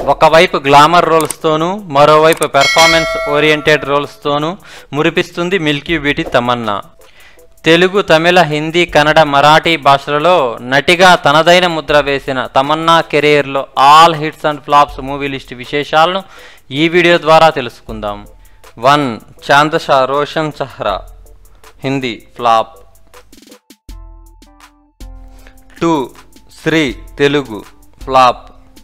ఒకవైపు గ్లామర్ రోల్స్తోనూ మరోవైపు పెర్ఫార్మెన్స్ ఓరియంటెడ్ రోల్స్తోనూ మురిపిస్తుంది మిల్కీ బ్యూటీ తమన్నా తెలుగు తమిళ హిందీ కన్నడ మరాఠీ భాషలలో నటిగా తనదైన ముద్ర వేసిన తమన్నా కెరీర్లో all hits and flops movie list విశేషాలను ఈ వీడియో ద్వారా తెలుసుకుందాం one Chand Sa Roshan Chehra Hindi flop two Sri Telugu flop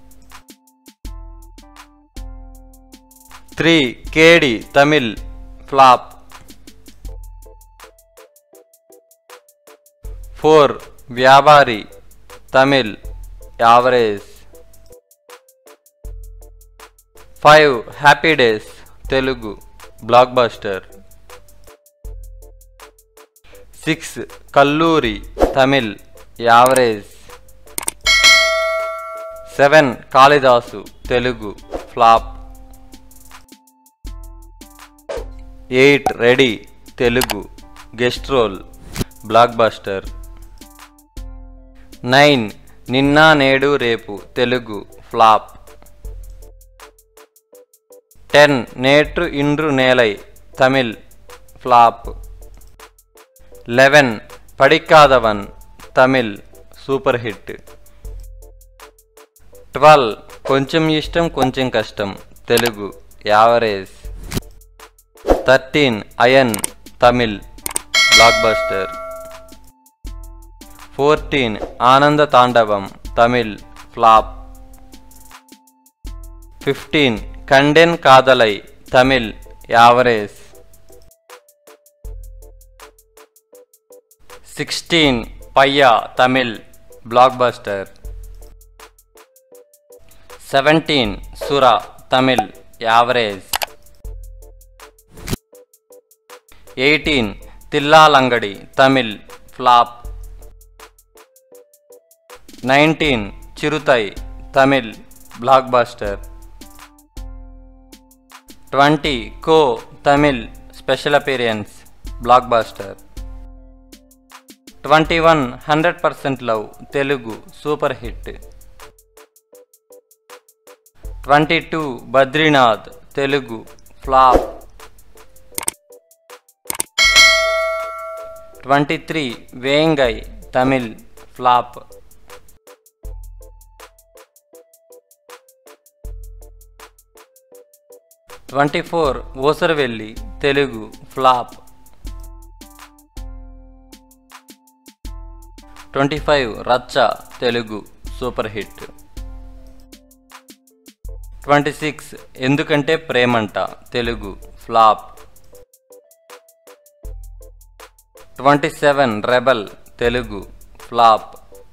three Kedi Tamil flop four Vyapari Tamil average five happy days Telugu blockbuster six Kalloori Tamil average seven Kalidasu Telugu flop eight ready Telugu guest role blockbuster nine Ninna Nedu Repu Telugu flop ten Netru Indru Naalai Tamil flop eleven Padikkadavan Tamil super hit twelve Konchem Ishtam Konchem Kashtam Telugu average thirteen Ayan Tamil blockbuster fourteen Ananda Thandavam Tamil flop fifteen Kanden Kadhalai Tamil average sixteen Paiyaa Tamil blockbuster seventeen Sura Tamil average eighteen Thillalangadi Tamil flop nineteen Siruthai Tamil blockbuster twenty Ko Tamil special appearance blockbuster twenty one hundred percent love Telugu super hit twenty two Badrinath Telugu flop twenty three Vengai Tamil flop twenty four Oosaravelli Telugu flop twenty five Racha Telugu super hit twenty six Endukante Premanta Telugu flop twenty seven Rebel Telugu flop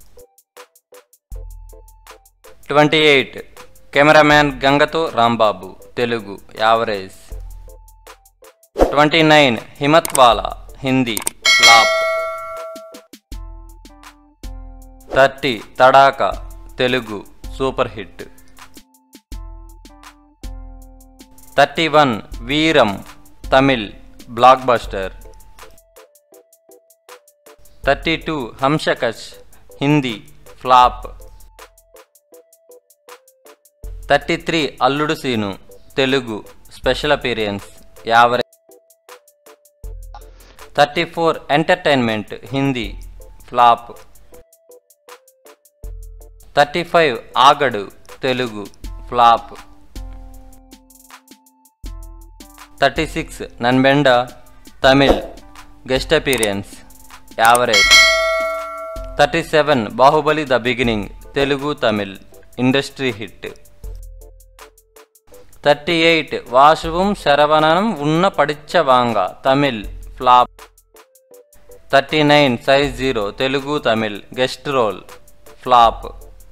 twenty eight Cameraman Gangatho Rambabu Telugu average twenty nine Himmatwala Hindi flop thirty Thadaka Telugu super hit thirty one Veeram Tamil blockbuster thirty two Humshakals Hindi flop thirty three Alludu Seenu Telugu special appearance average thirty four Entertainment Hindi flop thirty five Aagadu Telugu flop thirty six Nanbenda Tamil guest appearance average thirty seven Baahubali the beginning Telugu Tamil industry hit thirty eight Vasuvum Saravananum Onna Padicha Vanga Tamil flop thirty nine Size Zero Telugu Tamil guest role flop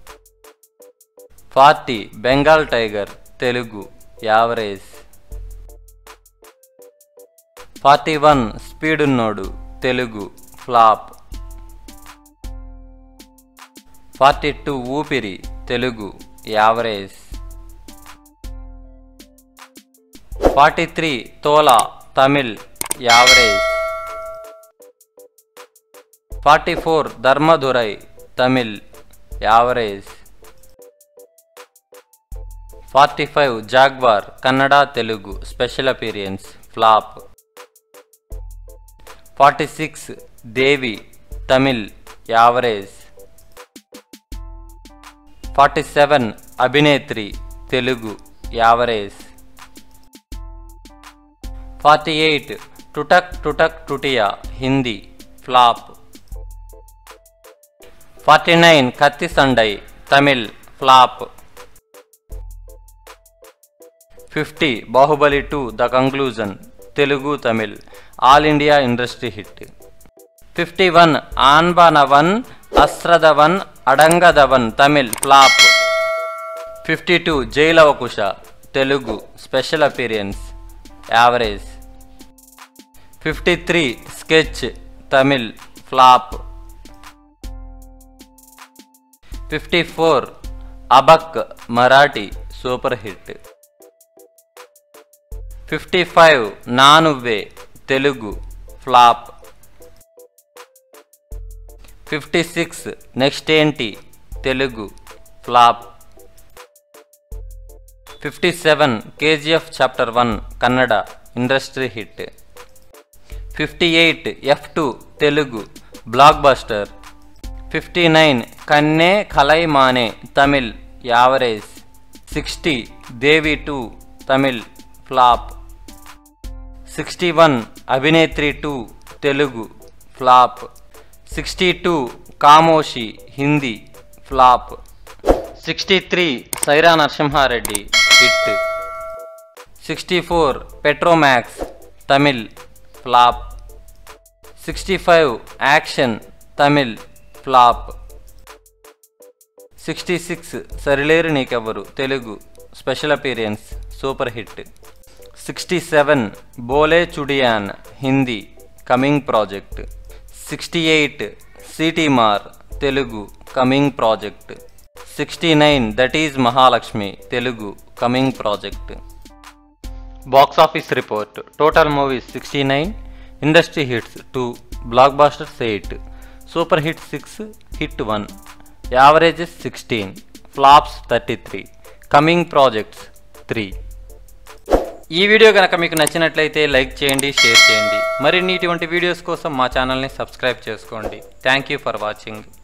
forty Bengal Tiger Telugu average forty one Speed Unnodu Telugu flop forty two Oopiri Telugu average forty three Thozha Tamil average forty four ధర్మదురై Tamil average forty five Jaguar Kannada Telugu special appearance flop forty six Devi Tamil average forty seven Abhinetri Telugu average forty eight Tutak Tutak Tutiya Hindi flop forty nine Kaththi Sandai Tamil flop fifty Baahubali two the conclusion Telugu Tamil all India industry hit fifty one Anbanavan Asaradhavan Adangadhavan Tamil flop fifty two Jai Lava Kusa Telugu special appearance average fifty three sketch Tamil flop fifty four Abak Marathi super hit fifty five Naa Nuvve Telugu flop fifty six next Enti Telugu flop fifty seven KGF chapter one Kannada industry hit fifty eight F two Telugu blockbuster fifty nine Kanne Kalaimaane Tamil average sixty Devi two Tamil flop sixty one Abhinetri two Telugu flop sixty two Khamoshi Hindi flop sixty three Sye Raa Narasimha Reddy hit sixty four Petromax Tamil flop sixty five action Tamil flop sixty six Sarileru Neekevvaru Telugu special appearance super hit sixty seven Bole Chudiyan Hindi coming project sixty eight Seetimaar Telugu coming project sixty nine That Is Mahalakshmi Telugu coming project box office report total movies sixty nine industry hits two blockbusters eight super hit six hit one averages sixteen flops thirty three coming projects three ఈ video కనుక మీకు నచ్చినట్లయితే like చేయండి share చేయండి మరిన్ని ఇటువంటి videos కోసం మా ఛానల్ని సబ్స్క్రైబ్ చేసుకోండి థ్యాంక్ యూ ఫర్ వాచింగ్